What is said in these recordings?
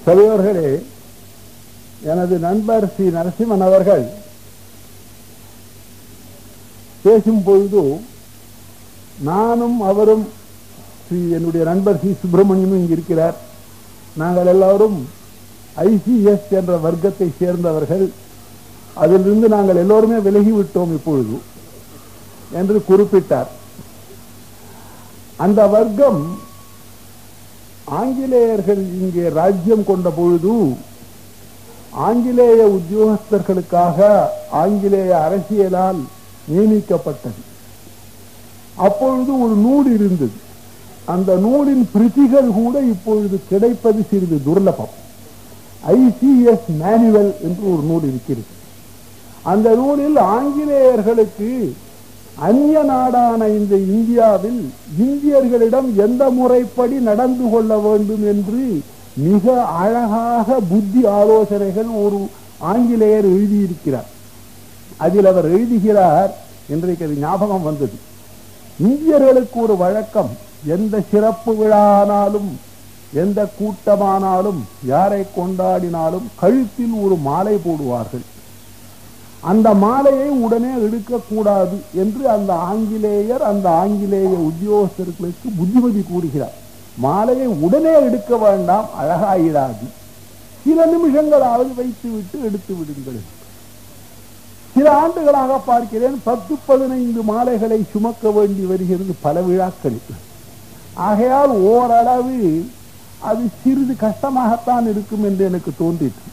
சபையோர்களே எனது நண்பர் ஸ்ரீ நரசிம்மன் அவர்கள் பேசும் பொழுது நானும் அவரும் ஸ்ரீ என்னுடைய நண்பர் ஸ்ரீ சுப்பிரமணியமும் இங்கு இருக்கிறார் நாங்கள் எல்லாரும் ஐசிஎஸ் என்ற வர்க்கத்தை சேர்ந்தவர்கள் அதிலிருந்து நாங்கள் எல்லோருமே விலகிவிட்டோம் இப்பொழுது என்று குறிப்பிட்டார் அந்த வர்க்கம் ஆங்கிலேயர்கள் இங்கே ராஜ்யம் கொண்ட பொழுது ஆங்கிலேய உத்தியோகஸ்தர்களுக்காக ஆங்கிலேய அரசியலால் நியமிக்கப்பட்டது அப்பொழுது ஒரு நூல் இருந்தது அந்த நூலின் பிரதிகள் கூட இப்பொழுது கிடைப்பது சிறிது துர்லபம் ஐசிஎஸ் மேனுவல் என்று ஒரு நூல் இருக்கிறது அந்த நூலில் ஆங்கிலேயர்களுக்கு அந்நிய நாடான இந்த இந்தியாவில் இந்தியர்களிடம் எந்த முறைப்படி நடந்து கொள்ள வேண்டும் என்று மிக அழகாக புத்தி ஆலோசனைகள் ஒரு ஆங்கிலேயர் எழுதியிருக்கிறார் அதில் அவர் எழுதுகிறார் இன்றைக்கு அது ஞாபகம் வந்தது இந்தியர்களுக்கு ஒரு வழக்கம் எந்த சிறப்பு விழானாலும் எந்த கூட்டமானாலும் யாரை கொண்டாடினாலும் கழுத்தில் ஒரு மாலை போடுவார்கள் அந்த மாலையை உடனே எடுக்கக்கூடாது என்று அந்த ஆங்கிலேயர் அந்த ஆங்கிலேய உத்தியோகஸ்தர்களுக்கு புத்திமதி கூறுகிறார் மாலையை உடனே எடுக்க வேண்டாம் அழகாயிடாது சில நிமிஷங்களாவது வைத்து விட்டு எடுத்து விடுங்கள் சில ஆண்டுகளாக பார்க்கிறேன் பத்து பதினைந்து மாலைகளை சுமக்க வேண்டி வருகிறது பல விழாக்களில் ஆகையால் ஓரளவு அது சிறிது கஷ்டமாகத்தான் இருக்கும் என்று எனக்கு தோன்றிற்று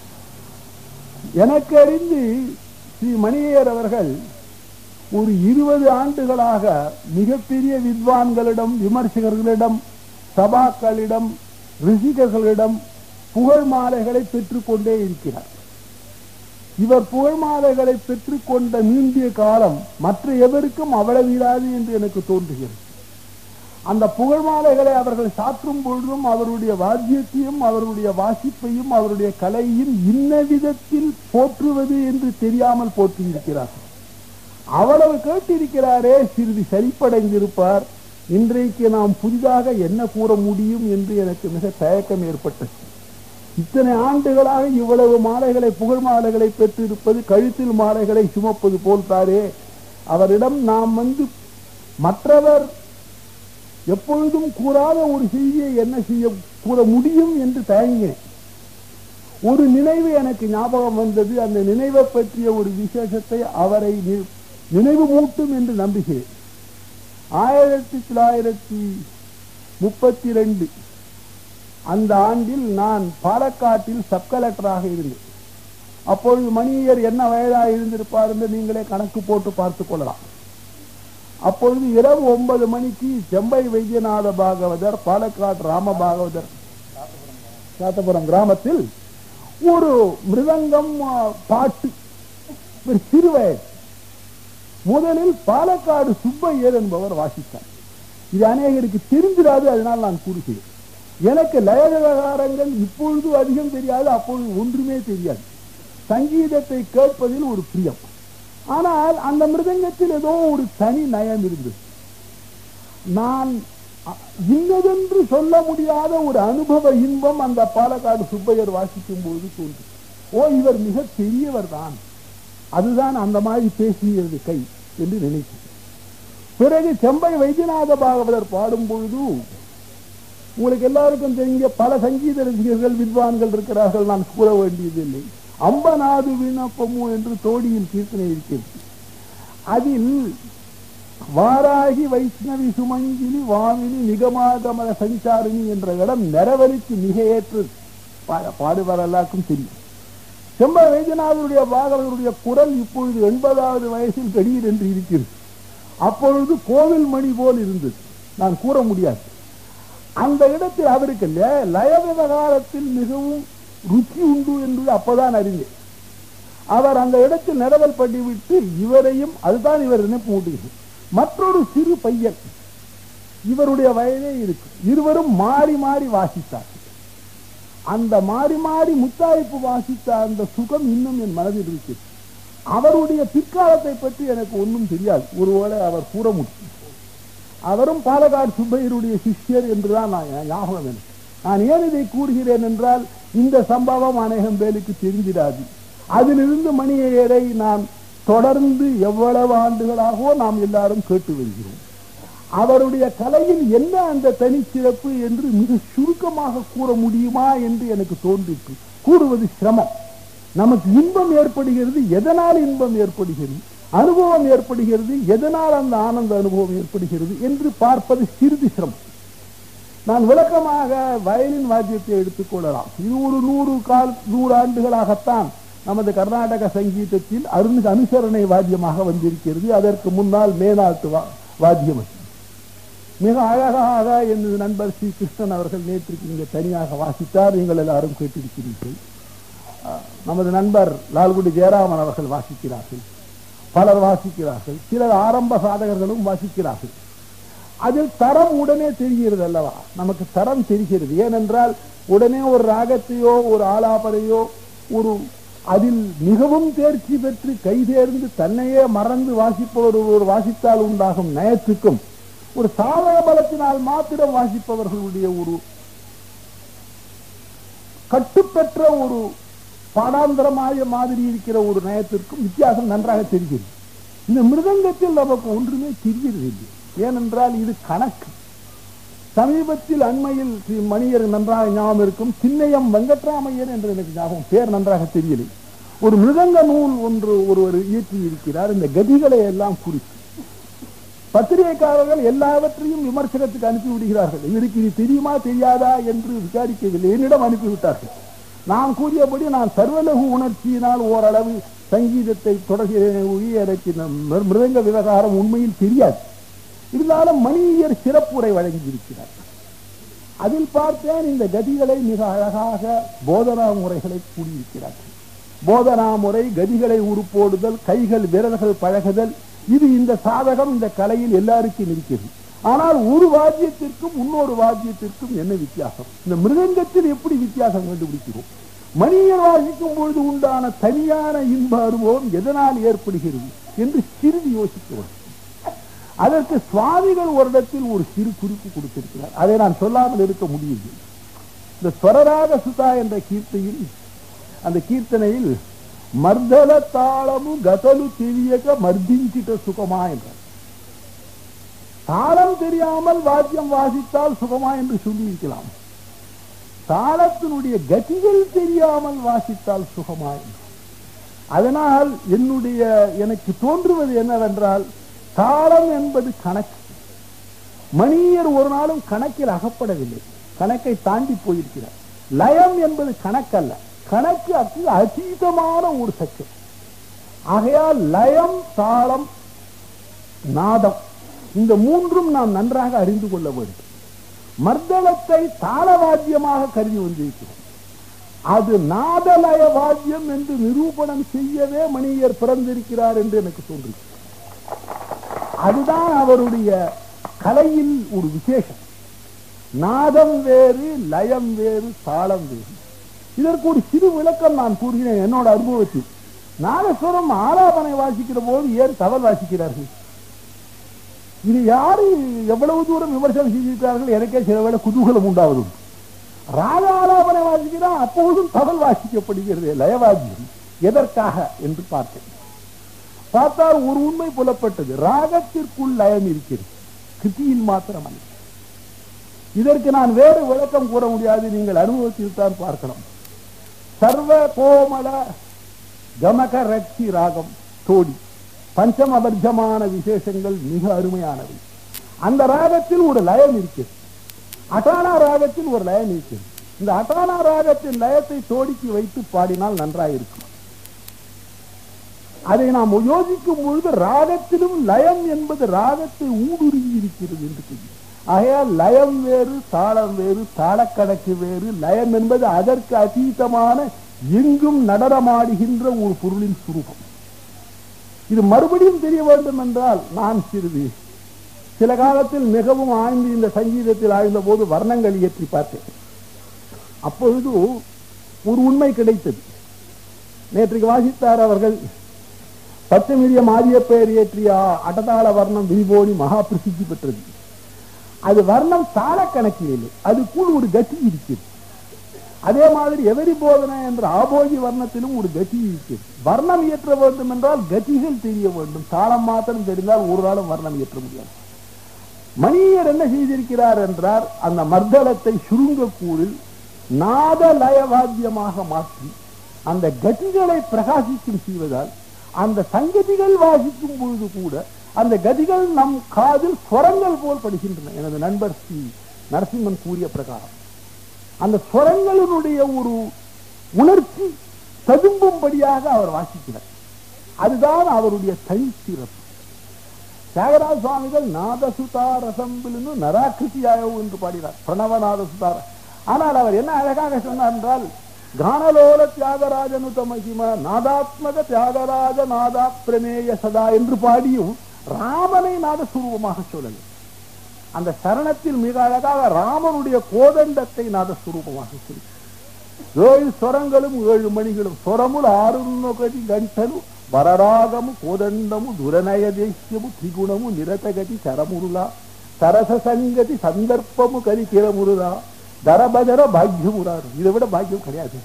எனக்கு அறிந்து ஸ்ரீ மணியர் அவர்கள் ஒரு இருபது ஆண்டுகளாக மிகப்பெரிய வித்வான்களிடம் விமர்சகர்களிடம் சபாக்களிடம் ரிஷிகர்களிடம் புகழ் மாலைகளை பெற்றுக்கொண்டே இருக்கிறார் இவர் புகழ் மாலைகளை பெற்றுக்கொண்ட நீண்டிய காலம் மற்ற எவருக்கும் அவ்வளவு இராது என்று எனக்கு தோன்றுகிறது அந்த புகழ் மாலைகளை அவர்கள் சாற்றும் பொழுதும் அவருடைய வாத்தியத்தையும் அவருடைய வாசிப்பையும் அவருடைய கலையும் இன்ன விதத்தில் போற்றுவது என்று தெரியாமல் போற்றியிருக்கிறார்கள் அவ்வளவு கேட்டிருக்கிறாரே சிறிது சரிப்படைந்திருப்பார் இன்றைக்கு நாம் புதிதாக என்ன கூற முடியும் என்று எனக்கு மிக தயக்கம் ஏற்பட்டது இத்தனை ஆண்டுகளாக இவ்வளவு மாலைகளை புகழ் மாலைகளை பெற்றிருப்பது கழுத்தில் மாலைகளை சுமப்பது போல்தாரே அவரிடம் நாம் வந்து மற்றவர் எப்பொழுதும் கூறாத ஒரு செய்தியை என்ன செய்ய கூற முடியும் என்று தயங்கினேன் ஒரு நினைவு எனக்கு ஞாபகம் வந்தது அந்த நினைவை பற்றிய ஒரு விசேஷத்தை அவரை நினைவு மூட்டும் என்று நம்புகிறேன் ஆயிரத்தி தொள்ளாயிரத்தி முப்பத்தி ரெண்டு அந்த ஆண்டில் நான் பாலக்காட்டில் சப் கலெக்டராக இருந்தேன் அப்பொழுது மணியர் என்ன வயதாக இருந்திருப்பார் என்று நீங்களே கணக்கு போட்டு பார்த்துக் கொள்ளலாம் அப்பொழுது இரவு ஒன்பது மணிக்கு செம்பை வைத்தியநாத பாகவதர் பாலக்காடு ராம பாகவதர் சாத்தபுரம் கிராமத்தில் ஒரு மிருதங்கம் பாட்டு ஒரு சிறுவயது முதலில் பாலக்காடு சுப்பையர் என்பவர் வாசித்தார் இது அநேகருக்கு தெரிஞ்சிடாது அதனால் நான் கூறுகிறேன் எனக்கு லய விவகாரங்கள் இப்பொழுது அதிகம் தெரியாது அப்பொழுது ஒன்றுமே தெரியாது சங்கீதத்தை கேட்பதில் ஒரு பிரியம் ஆனால் அந்த மிருதங்கத்தில் ஏதோ ஒரு தனி நயம் இருந்தது நான் இன்னதென்று சொல்ல முடியாத ஒரு அனுபவ இன்பம் அந்த பாலக்காடு சுப்பையர் வாசிக்கும் பொழுது தோன்று ஓ இவர் மிக பெரியவர் தான் அதுதான் அந்த மாதிரி பேசுகிறது கை என்று நினைத்தேன் பிறகு செம்பை வைத்தியநாத பாகவதர் பாடும் பொழுது உங்களுக்கு எல்லாருக்கும் தெரிஞ்ச பல சங்கீத ரசிகர்கள் வித்வான்கள் இருக்கிறார்கள் நான் கூற வேண்டியதில்லை அம்பநாது விண்ணப்பமு என்று தோடியில் கீர்த்தனை இருக்கிறது அதில் வாராகி வைஷ்ணவி சுமங்கிலி வாமினி நிகமாகமன சஞ்சாரிணி என்ற இடம் நிறவலிக்கு மிக ஏற்று பாடுவார் எல்லாருக்கும் தெரியும் செம்ப வைத்தியநாதனுடைய பாகவதனுடைய குரல் இப்பொழுது எண்பதாவது வயசில் திடீர் என்று இருக்கிறது அப்பொழுது கோவில் மணி போல் இருந்தது நான் கூற முடியாது அந்த இடத்தில் அவருக்கு லய விவகாரத்தில் மிகவும் ருச்சி உண்டு என்று அப்பதான் அறிந்தேன் அவர் அந்த இடத்தில் நிரவல் பண்ணிவிட்டு இவரையும் அதுதான் இவர் நினைப்பு மூட்டுகிறது மற்றொரு சிறு பையன் இவருடைய வயதே இருக்கு இருவரும் மாறி மாறி வாசித்தார் அந்த மாறி மாறி முத்தாய்ப்பு வாசித்த அந்த சுகம் இன்னும் என் மனதில் இருக்கு அவருடைய பிற்காலத்தை பற்றி எனக்கு ஒன்றும் தெரியாது ஒருவேளை அவர் கூற முடியும் அவரும் பாலக்காடு சுப்பையருடைய சிஷ்யர் என்றுதான் நான் ஞாபகம் எனக்கு நான் ஏன் இதை கூறுகிறேன் என்றால் இந்த சம்பவம் அநேகம் பேருக்கு தெரிஞ்சிடாது அதிலிருந்து மணியரை நான் தொடர்ந்து எவ்வளவு ஆண்டுகளாகவோ நாம் எல்லாரும் கேட்டு வருகிறோம் அவருடைய கலையில் என்ன அந்த தனிச்சிறப்பு என்று மிக சுருக்கமாக கூற முடியுமா என்று எனக்கு தோன்றிற்று கூறுவது சிரமம் நமக்கு இன்பம் ஏற்படுகிறது எதனால் இன்பம் ஏற்படுகிறது அனுபவம் ஏற்படுகிறது எதனால் அந்த ஆனந்த அனுபவம் ஏற்படுகிறது என்று பார்ப்பது சிறிது சிரமம் நான் விளக்கமாக வயலின் வாத்தியத்தை எடுத்துக்கொள்ளலாம் இது ஒரு நூறு கால் நூறு ஆண்டுகளாகத்தான் நமது கர்நாடக சங்கீதத்தில் அருண் அனுசரணை வாத்தியமாக வந்திருக்கிறது அதற்கு முன்னால் மேனாட்டு வா- வாத்தியம் அது. மிக அழகாக எனது நண்பர் ஸ்ரீ கிருஷ்ணன் அவர்கள் நேற்றுக்கு இங்கே தனியாக வாசித்தார் நீங்கள் எல்லாரும் கேட்டிருக்கிறீர்கள் அஹ், நமது நண்பர் லால்குடி ஜெயராமன் அவர்கள் வாசிக்கிறார்கள் பலர் வாசிக்கிறார்கள் சிலர் ஆரம்ப சாதகர்களும் வாசிக்கிறார்கள் அதில் தரம் உடனே தெரிகிறது அல்லவா நமக்கு தரம் தெரிகிறது ஏனென்றால் உடனே ஒரு ராகத்தையோ ஒரு ஆலாபனையோ ஒரு அதில் மிகவும் தேர்ச்சி பெற்று கைதேர்ந்து தன்னையே மறந்து வாசிப்பவர் ஒரு வாசித்தால் உண்டாகும் நயத்துக்கும் ஒரு சாதக பலத்தினால் மாத்திரம் வாசிப்பவர்களுடைய ஒரு கட்டுப்பெற்ற ஒரு பாடாந்திரமாய மாதிரி இருக்கிற ஒரு நயத்திற்கும் வித்தியாசம் நன்றாக தெரிகிறது இந்த மிருதங்கத்தில் நமக்கு ஒன்றுமே தெரிகிறது இல்லை ஏனென்றால் இது கணக்கு சமீபத்தில் அண்மையில் ஸ்ரீ மணியர் நன்றாக ஞாபகம் இருக்கும் திண்ணையம் வெங்கட்ராமையர் என்று எனக்கு ஞாபகம் பேர் நன்றாக தெரியலை ஒரு மிருதங்க நூல் ஒன்று ஒருவர் இயற்றி இருக்கிறார் இந்த கதிகளை எல்லாம் குறித்து பத்திரிகைக்காரர்கள் எல்லாவற்றையும் விமர்சனத்துக்கு அனுப்பி விடுகிறார்கள் இவருக்கு இது தெரியுமா தெரியாதா என்று விசாரிக்கவில்லை என்னிடம் அனுப்பிவிட்டார்கள் நான் கூறியபடி நான் சர்வலகு உணர்ச்சியினால் ஓரளவு சங்கீதத்தை தொடர்கிறேன் ஒழிய எனக்கு இந்த மிரு- மிருதங்க விவகாரம் உண்மையில் தெரியாது இருந்தாலும் மணியர் சிறப்புரை வழங்கியிருக்கிறார் அதில் பார்த்தேன் இந்த கதிகளை மிக அழகாக போதனா முறைகளை கூடியிருக்கிறார்கள் போதனா முறை கதிகளை உருப்போடுதல் கைகள் விரல்கள் பழகுதல் இது இந்த சாதகம் இந்த கலையில் எல்லாருக்கும் இருக்கிறது ஆனால் ஒரு வாத்தியத்திற்கும் இன்னொரு வாத்தியத்திற்கும் என்ன வித்தியாசம் இந்த மிருதங்கத்தில் எப்படி வித்தியாசம் கண்டுபிடிக்கிறோம் மணியர் வாசிக்கும் பொழுது உண்டான தனியான இன்ப அனுபவம் எதனால் ஏற்படுகிறது என்று சிறிது யோசிக்க வேண்டும் அதற்கு சுவாமிகள் ஒரு இடத்தில் ஒரு சிறு குறிப்பு கொடுத்திருக்கிறார் அதை நான் சொல்லாமல் இருக்க முடியுது இந்த ஸ்வரராக சுதா என்ற கீர்த்தையில் அந்த கீர்த்தனையில் மர்தல தாளமு கதலு தெரியக மர்திஞ்சிட்ட சுகமா என்றார் தாளம் தெரியாமல் வாத்தியம் வாசித்தால் சுகமா என்று சொல்லியிருக்கலாம் தாளத்தினுடைய கதிகள் தெரியாமல் வாசித்தால் சுகமா என்று அதனால் என்னுடைய எனக்கு தோன்றுவது என்னவென்றால் தாளம் என்பது கணக்கு மணியர் ஒரு நாளும் கணக்கில் அகப்படவில்லை கணக்கை தாண்டி போயிருக்கிறார் லயம் என்பது கணக்கல்ல கணக்கு அதி அதீதமான ஒரு சச்சம் ஆகையால் லயம் தாளம் நாதம் இந்த மூன்றும் நாம் நன்றாக அறிந்து கொள்ள வேண்டும் மர்தளத்தை தாளவாத்தியமாக கருதி வந்திருக்கிறோம் அது நாதலய வாத்தியம் என்று நிரூபணம் செய்யவே மணியர் பிறந்திருக்கிறார் என்று எனக்கு தோன்றுகிறது அதுதான் அவருடைய கலையில் ஒரு விசேஷம் நாதம் வேறு லயம் வேறு தாளம் வேறு இதற்கு ஒரு சிறு விளக்கம் நான் கூறுகிறேன் என்னோட அனுபவத்தில் நாதஸ்வரம் ஆலாபனை வாசிக்கிற போது ஏன் தவல் வாசிக்கிறார்கள் இது யாரு எவ்வளவு தூரம் விமர்சனம் செய்திருக்கிறார்கள் எனக்கே சில வேளை குதூகலம் உண்டாவது உண்டு. ராக ஆலாபனை வாசிக்கிறான் அப்போதும் தவல் வாசிக்கப்படுகிறது லயவாத்தியம் எதற்காக என்று பார்த்தேன் பார்த்தால் ஒரு உண்மை புலப்பட்டது ராகத்திற்குள் லயம் இருக்கிறது கிருதியில் மாத்திரமல்ல இதற்கு நான் வேறு விளக்கம் கூற முடியாது நீங்கள் அனுபவத்தில் தான் பார்க்கணும் சர்வ கோமல கமக ரட்சி ராகம் தோடி பஞ்சமபர்ஜமான விசேஷங்கள் மிக அருமையானவை அந்த ராகத்தில் ஒரு லயம் இருக்கிறது அட்டானா ராகத்தில் ஒரு லயம் இருக்கிறது இந்த அட்டானா ராகத்தின் லயத்தை தோடிக்கு வைத்து பாடினால் நன்றாயிருக்கும் அதை நாம் யோசிக்கும் பொழுது ராகத்திலும் லயம் என்பது ராகத்தை ஊடுருவி இருக்கிறது என்று தெரியும் ஆகையால் லயம் வேறு தாளம் வேறு தாளக்கணக்கு வேறு லயம் என்பது அதற்கு அதீதமான எங்கும் நடனமாடுகின்ற ஒரு பொருளின் சுரூபம் இது மறுபடியும் தெரிய வேண்டும் என்றால் நான் சிறிது சில காலத்தில் மிகவும் ஆழ்ந்து இந்த சங்கீதத்தில் ஆழ்ந்த போது வர்ணங்கள் இயற்றி பார்த்தேன் அப்பொழுது ஒரு உண்மை கிடைத்தது நேற்றைக்கு வாசித்தார் அவர்கள் பத்து மில்லியம் ஆரிய பெயர் இயற்றிய அடதாள வர்ணம் விரிபோனி மகா பிரசித்தி பெற்றது அது வர்ணம் தாள கணக்கில் இல்லை அதுக்குள் ஒரு கதி இருக்குது அதே மாதிரி எவரி போதனை என்ற ஆபோகி வர்ணத்திலும் ஒரு கதி இருக்கிறது வர்ணம் இயற்ற வேண்டும் என்றால் கதிகள் தெரிய வேண்டும் தாளம் மாத்திரம் தெரிந்தால் ஒரு நாளும் வர்ணம் இயற்ற முடியாது மணியர் என்ன செய்திருக்கிறார் என்றால் அந்த மர்தளத்தை சுருங்கக்கூறில் நாத லயவாத்தியமாக மாற்றி அந்த கதிகளை பிரகாசிக்கும் செய்வதால் அந்த சங்கதிகள் வாசிக்கும் பொழுது கூட அந்த கதிகள் நம் காதில் ஸ்வரங்கள் போல் படுகின்றன எனது நண்பர் ஸ்ரீ நரசிம்மன் கூறிய பிரகாரம் அந்த ஸ்வரங்களினுடைய ஒரு உணர்ச்சி ததும்பும்படியாக அவர் வாசிக்கிறார் அதுதான் அவருடைய தனிச்சிறப்பு தியாகராஜ சுவாமிகள் நாதசுதா ரசம்பில்னு நராக்கிருத்தியாயோ என்று பாடினார் பிரணவநாத சுதார ஆனால் அவர் என்ன அழகாக சொன்னார் என்றால் கானலோல தியாகராஜனுத மகிம நாதாத்மக தியாகராஜ நாதா பிரமேய சதா என்று பாடியும் ராமனை நாதஸ்வரூபமாக சொல்லலை அந்த சரணத்தில் மிக அழகாக ராமனுடைய கோதண்டத்தை நாதஸ்வரூபமாக சொல்லி ஏழு ஸ்வரங்களும் ஏழு மணிகளும் స్వరములు ఆరున్నొకటి గంటలు వరరాగము కోదండము దురనయ దేశ్యము త్రిగుణము నిరతగతి చరమురులా సరస సంగతి சந்தர்ப்பமு கரிக்கிரமுருதா தரபதர பாக்கியமுறாரு இதை விட பாக்கியம் கிடையாது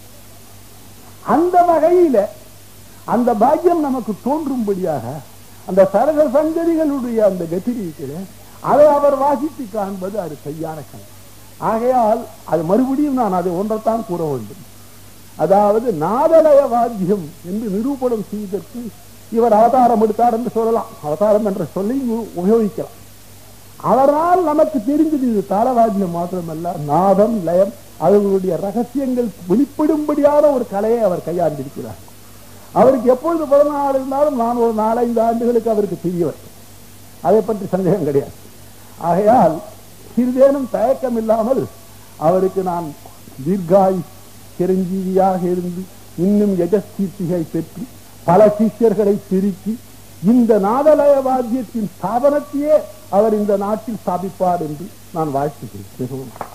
அந்த வகையில அந்த பாக்கியம் நமக்கு தோன்றும்படியாக அந்த சரக சங்கதிகளுடைய அந்த கதி இருக்கிற அதை அவர் வாசித்து காண்பது அது சரியான கணக்கு ஆகையால் அது மறுபடியும் நான் அதை ஒன்றைத்தான் கூற வேண்டும் அதாவது நாதலய வாத்தியம் என்று நிரூபணம் செய்வதற்கு இவர் அவதாரம் எடுத்தார் என்று சொல்லலாம் அவதாரம் என்ற சொல்லி உபயோகிக்கலாம் அவரால் நமக்கு தெரிஞ்சது இது தாளவாத்தியம் மாத்திரமல்ல நாதம் லயம் அவர்களுடைய ரகசியங்கள் வெளிப்படும்படியான ஒரு கலையை அவர் கையாண்டிருக்கிறார் அவருக்கு எப்பொழுது பிறந்தநாள் இருந்தாலும் நான் ஒரு நாலஞ்சு ஆண்டுகளுக்கு அவருக்கு தெரியவர் அதை பற்றி சந்தேகம் கிடையாது ஆகையால் சிறிதேனும் தயக்கம் இல்லாமல் அவருக்கு நான் தீர்காய் சிரஞ்சீவியாக இருந்து இன்னும் எஜஸ்தீர்த்திகை பெற்று பல சிஷ்யர்களை திருக்கி இந்த நாதலய வாத்தியத்தின் ஸ்தாபனத்தையே அவர் இந்த நாட்டில் ஸ்தாபிப்பார் என்று நான் வாழ்த்துகிறேன் மிகவும்